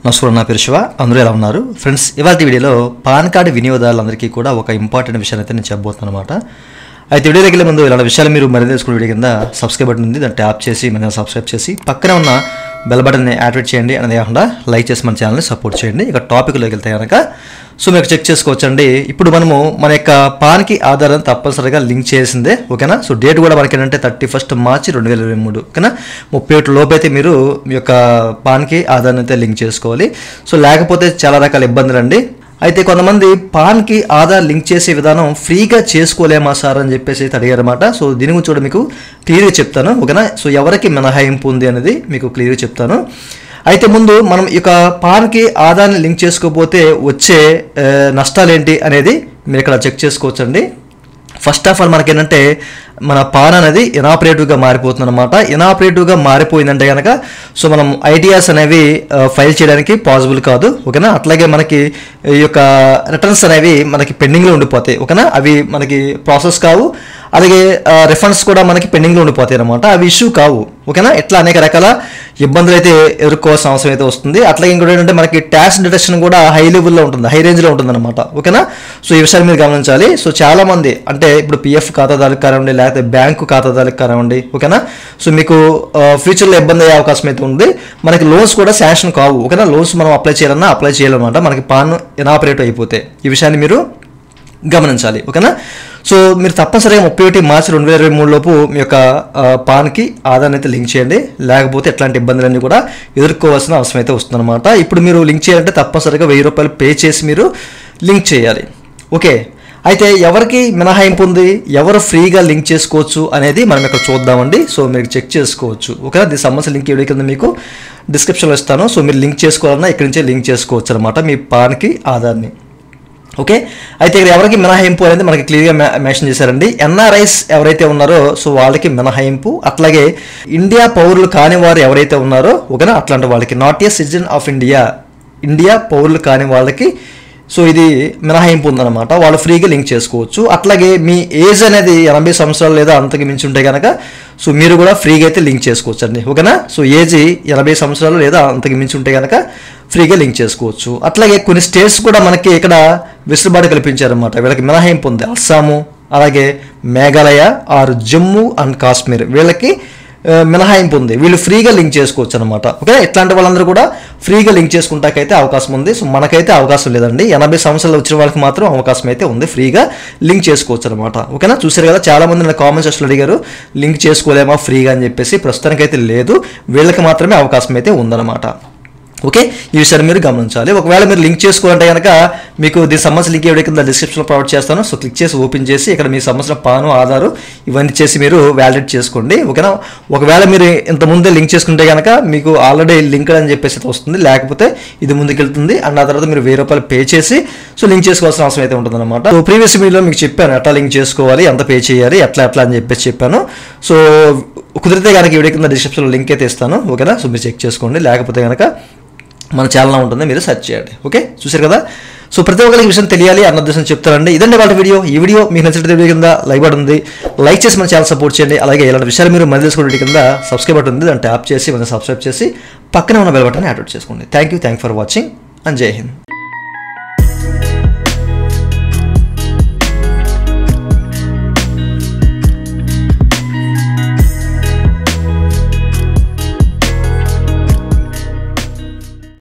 నమస్కారం నా పేరు శివ అందరూ ఎలా ఉన్నారు ఫ్రెండ్స్ ఇవాళ వీడియోలో పాన్ కార్డు వినియోగదారులందరికీ కూడా ఒక ఇంపార్టెంట్ విషయాన్ని అయితే నేను చెప్పబోతున్నాను అనమాట అయితే వీడియో దగ్గర ముందు ఇలాంటి విషయాలు మీరు మరింత తెలుసుకునే వీడియో కింద సబ్స్క్రైబ్ బటన్ ఉంది దాన్ని ట్యాప్ చేసి మన సబ్స్క్రైబ్ చేసి పక్కనే ఉన్న బెల్ బటన్ని యాక్టివేట్ చేయండి అనేది కాకుండా లైక్ చేసి మన ఛానల్ని సపోర్ట్ చేయండి ఇక టాపిక్లోకి వెళ్తే కనుక సో మీకు చెక్ చేసుకోవచ్చండి ఇప్పుడు మనము మన యొక్క పాన్కి ఆధారం తప్పనిసరిగా లింక్ చేసిందే ఓకేనా సో డేట్ కూడా మనకి ఏంటంటే థర్టీ ఫస్ట్ మార్చి రెండు వేల ఇరవై మూడు ఓకేనా ముప్పై ఒకటి లోపు అయితే మీరు మీ యొక్క పాన్కి ఆధారం అయితే లింక్ చేసుకోవాలి సో లేకపోతే చాలా రకాల ఇబ్బందులు అండి అయితే కొంతమంది పాన్కి ఆధార్ లింక్ చేసే విధానం ఫ్రీగా చేసుకోలేమా సార్ అని చెప్పేసి అయితే అడిగారన్నమాట సో దీని గురించి కూడా మీకు క్లియర్గా చెప్తాను ఓకేనా సో ఎవరికి మినహాయింపు ఉంది అనేది మీకు క్లియర్గా చెప్తాను అయితే ముందు మనం ఇక పాన్కి ఆధార్ని లింక్ చేసుకోకపోతే వచ్చే ఆ, నష్టాలు ఏంటి అనేది మీరు ఇక్కడ చెక్ చేసుకోవచ్చండి ఫస్ట్ ఆఫ్ ఆల్ మనకి ఏంటంటే మన పాన్ అనేది ఇనాపరేటివ్గా మారిపోతుంది అనమాట ఇనాపరేటివ్గా మారిపోయిందంటే కనుక సో మనం ఐడియాస్ అనేవి ఆ, ఫైల్ చేయడానికి పాసిబుల్ కాదు ఓకేనా అట్లాగే మనకి ఈ యొక్క రిటర్న్స్ అనేవి మనకి పెండింగ్లో ఉండిపోతాయి ఓకేనా అవి మనకి ప్రాసెస్ కావు అలాగే రిఫండ్స్ కూడా మనకి పెండింగ్లో ఉండిపోతాయి అనమాట అవి ఇష్యూ కావు ఓకేనా ఇట్లా అనేక రకాల ఇబ్బందులు అయితే ఎదుర్కోవాల్సిన అవసరం అయితే వస్తుంది అట్లాగే ఇంకోటి ఏంటంటే మనకి ట్యాక్స్ డిడక్షన్ కూడా హై లెవెల్లో ఉంటుంది హై రేంజ్లో ఉంటుంది అనమాట ఓకేనా సో ఈ విషయాన్ని మీరు గమనించాలి సో చాలా మంది అంటే ఇప్పుడు పిఎఫ్ ఖాతాదారులకు కానివ్వండి లేకపోతే బ్యాంకు ఖాతాదారులకు కానివ్వండి ఓకేనా సో మీకు ఫ్యూచర్లో ఇబ్బంది అయ్యే అవకాశం అయితే ఉంది మనకి లోన్స్ కూడా శాంక్షన్ కావు ఓకేనా లోన్స్ మనం అప్లై చేయాలన్నా అప్లై చేయాలన్నమాట మనకి పాన్ ఇనాపరేట్ అయిపోతే ఈ విషయాన్ని మీరు గమనించాలి ఓకేనా సో మీరు తప్పనిసరిగా ముప్పై ఒకటి మార్చి రెండు వేల ఇరవై మూడు లోపు మీ యొక్క ఆ, పాన్కి ఆధార్ అయితే లింక్ చేయండి లేకపోతే ఎట్లాంటి ఇబ్బందులన్నీ కూడా ఎదుర్కోవాల్సిన అవసరం అయితే వస్తుందన్నమాట ఇప్పుడు మీరు లింక్ చేయాలంటే తప్పనిసరిగా వెయ్యి రూపాయలు పే చేసి మీరు లింక్ చేయాలి ఓకే అయితే ఎవరికి మినహాయింపు ఉంది ఎవరు ఫ్రీగా లింక్ చేసుకోవచ్చు అనేది మనం ఇక్కడ చూద్దామండి సో మీరు చెక్ చేసుకోవచ్చు ఓకేనా దీని సమస్య లింక్ ఇవ్వడం కింద మీకు డిస్క్రిప్షన్లో ఇస్తాను సో మీరు లింక్ చేసుకోవాలన్నా ఇక్కడి నుంచే లింక్ చేసుకోవచ్చు అనమాట మీ పాన్కి ఆధార్ని ఓకే అయితే ఇక్కడ ఎవరికి మినహాయింపు అనేది మనకి క్లియర్గా మెన్షన్ చేశారండి ఎన్ఆర్ఐస్ ఎవరైతే ఉన్నారో సో వాళ్ళకి మినహాయింపు అట్లాగే ఇండియా పౌరులు కాని వారు ఎవరైతే ఉన్నారో ఓకేనా అట్లాంటి వాళ్ళకి not a citizen of India India పౌరులు కాని వాళ్ళకి సో ఇది మినహాయింపు ఉందన్నమాట వాళ్ళు ఫ్రీగా లింక్ చేసుకోవచ్చు అట్లాగే మీ ఏజ్ అనేది ఎనభై సంవత్సరాలు లేదా అంతకు మించి ఉంటే కనుక సో మీరు కూడా ఫ్రీగా అయితే లింక్ చేసుకోవచ్చు అండి ఓకేనా సో ఏజ్ ఎనభై సంవత్సరాలు లేదా అంతకు మించి ఉంటే కనుక ఫ్రీగా లింక్ చేసుకోవచ్చు అట్లాగే కొన్ని స్టేట్స్ కూడా మనకి ఇక్కడ వెసులుబాటు కల్పించారన్నమాట వీళ్ళకి మినహాయింపు ఉంది అస్సాము అలాగే మేఘాలయ ఆర్ జమ్మూ అండ్ కాశ్మీర్ వీళ్ళకి ఆ, మినహాయింపు ఉంది వీళ్ళు ఫ్రీగా లింక్ చేసుకోవచ్చు అనమాట ఓకే ఇట్లాంటి వాళ్ళందరూ కూడా ఫ్రీగా లింక్ చేసుకుంటాకైతే అవకాశం ఉంది సో మనకైతే అవకాశం లేదండి ఎనభై సంవత్సరాలు వచ్చిన వాళ్ళకి మాత్రం అవకాశం అయితే ఉంది ఫ్రీగా లింక్ చేసుకోవచ్చు అనమాట ఓకేనా చూసారు కదా చాలా మంది నా కామెంట్ సెక్షన్లో అడిగారు లింక్ చేసుకోలేమా ఫ్రీగా అని చెప్పేసి ప్రస్తుతానికైతే లేదు వీళ్ళకి మాత్రమే అవకాశం అయితే ఉందన్నమాట ఓకే ఈ విషయాన్ని మీరు గమనించాలి ఒకవేళ మీరు లింక్ చేసుకోవాలంటే కనుక మీకు దీని సమస్య లింక్ ఎవరి కింద డిస్క్రిప్షన్లో ప్రొవైడ్ చేస్తాను సో క్లిక్ చేసి ఓపెన్ చేసి ఇక్కడ మీ సమస్య పాను ఆధారు ఇవన్నీ చేసి మీరు వ్యాలిడేట్ చేసుకోండి ఓకేనా ఒకవేళ మీరు ఇంత ముందే లింక్ చేసుకుంటే కనుక మీకు ఆల్రెడీ లింక్ అని చెప్పేసి అయితే వస్తుంది లేకపోతే ఇది ముందుకెళ్తుంది అండ్ ఆ తర్వాత మీరు వెయ్యి రూపాయలు పే చేసి సో లింక్ చేసుకోవాల్సిన అవసరం అయితే ఉంటుంది అనమాట సో ప్రీవియస్ వీడియోలో మీకు చెప్పాను ఎట్లా లింక్ చేసుకోవాలి ఎంత పే చేయాలి ఎట్లా ఎట్లా అని చెప్పేసి చెప్పాను సో కుదిరితే కనుక ఈ వీడియో కింద డిస్క్రిప్షన్లో లింక్ అయితే ఇస్తాను ఓకేనా సో మీరు చెక్ చేసుకోండి లేకపోతే కనుక మన ఛానల్ ఉంటుంది మీరు సెర్చ్ చేయండి ఓకే చూశారు కదా సో ప్రతి ఒక్కరికి ఈ విషయం తెలియాలి అన్న ఉద్దేశం చెప్తారండి ఇదండి వాళ్ళ వీడియో ఈ వీడియో మీకు నచ్చినట్టు వీడియో కింద లైక్ బటన్ ఉంది లైక్ చేసి మన ఛానల్ సపోర్ట్ చేయండి అలాగే ఇలాంటి విషయాలు మీరు మళ్ళీ తెలుసుకునే వీడియో కింద సబ్స్క్రైబ్ బటన్ ఉంది దాన్ని ట్యాప్ చేసి మనం సబ్స్క్రైబ్ చేసి పక్కనే ఉన్న బెల్ బటన్ యాక్టివేట్ చేసుకోండి thank you thank for watching and Jai Hind